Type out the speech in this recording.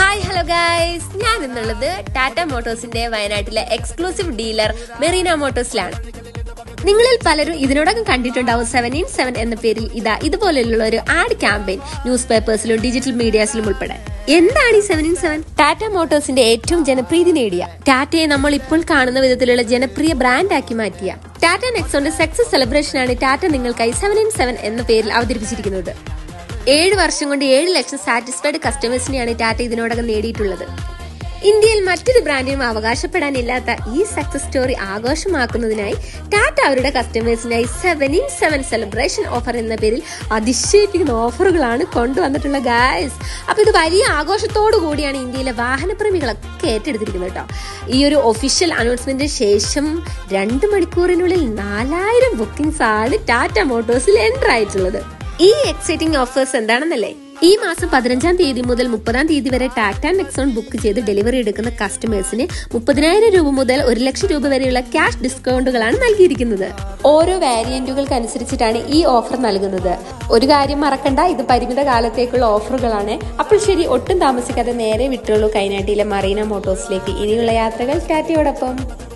hi hello guys ഞാൻ ഇന്നുള്ളത് ടാറ്റ മോട്ടോഴ്സിന്റെ വയനാട്ടിലെ എക്സ്ക്ലൂസീവ് ഡീലർ മെറീന മോട്ടോഴ്സിലാണ് നിങ്ങളിൽ പലരും ഇതിനോടകം കണ്ടിട്ടുണ്ടാവും സെവൻ ഇൻ സെവൻ എന്ന പേരിൽ ഇതാ ഇതുപോലെയുള്ള ഒരു ആഡ് ക്യാമ്പയിൻ ന്യൂസ് പേപ്പേഴ്സിലും ഡിജിറ്റൽ മീഡിയാസിലും ഉൾപ്പെടെ എന്താണ് ഈ സെവൻ ഇൻ സെവൻ ടാറ്റ മോട്ടോഴ്സിന്റെ ഏറ്റവും ജനപ്രീതി നേടിയ ടാറ്റയെ നമ്മൾ ഇപ്പോൾ കാണുന്ന വിധത്തിലുള്ള ജനപ്രിയ ബ്രാൻഡാക്കി മാറ്റിയ ടാറ്റ നെക്സോന്റെ സക്സസ് സെലിബ്രേഷനാണ് ടാറ്റ നിങ്ങൾക്കായി സെവൻ ഇൻ സെവൻ എന്ന പേരിൽ അവതരിപ്പിച്ചിരിക്കുന്നത് ഏഴ് വർഷം കൊണ്ട് ഏഴ് ലക്ഷം സാറ്റിസ്ഫൈഡ് കസ്റ്റമേഴ്സിനെയാണ് ടാറ്റ ഇതിനോടകം നേടിയിട്ടുള്ളത് ഇന്ത്യയിൽ മറ്റൊരു ബ്രാൻഡിനും അവകാശപ്പെടാനില്ലാത്ത ഈ സക്സസ് സ്റ്റോറി ആഘോഷമാക്കുന്നതിനായി ടാറ്റ അവരുടെ കസ്റ്റമേഴ്സിനായി seven in seven celebration offer എന്ന പേരിൽ അതിശയിപ്പിക്കുന്ന ഓഫറുകളാണ് കൊണ്ടുവന്നിട്ടുള്ള ഗായ്സ് അപ്പൊ ഇത് വലിയ ആഘോഷത്തോടു കൂടിയാണ് ഇന്ത്യയിലെ വാഹനപ്രേമികളൊക്കെ ഏറ്റെടുത്തിരിക്കുന്നത് കേട്ടോ ഈ ഒരു ഒഫീഷ്യൽ അനൗൺസ്മെന്റിന് ശേഷം രണ്ട് മണിക്കൂറിനുള്ളിൽ നാലായിരം ബുക്കിംഗ്സ് ആണ് ടാറ്റ മോട്ടോഴ്സിൽ എൻ്റർ ആയിട്ടുള്ളത് ഈ എക്സൈറ്റിംഗ് ഓഫേഴ്സ് എന്താണെന്നല്ലേ ഈ മാസം പതിനഞ്ചാം തീയതി മുതൽ മുപ്പതാം തീയതി വരെ ടാറ്റ നെക്സോൺ ബുക്ക് ചെയ്ത് ഡെലിവറി എടുക്കുന്ന കസ്റ്റമേഴ്സിന് മുപ്പതിനായിരം രൂപ മുതൽ ഒരു ലക്ഷം രൂപ വരെയുള്ള ക്യാഷ് ഡിസ്കൗണ്ടുകളാണ് നൽകിയിരിക്കുന്നത് ഓരോ വാരിയന്റുകൾക്ക് അനുസരിച്ചിട്ടാണ് ഈ ഓഫർ നൽകുന്നത് ഒരു കാര്യം മറക്കണ്ട ഇത് പരിമിത കാലത്തേക്കുള്ള ഓഫറുകളാണ് അപ്പോൾ ശരി ഒട്ടും താമസിക്കാതെ നേരെ വിട്ടുള്ളൂ കൈനാട്ടിയിലെ മറീന മോട്ടോഴ്സിലേക്ക് ഇനിയുള്ള യാത്രകൾ ടാറ്റയോടൊപ്പം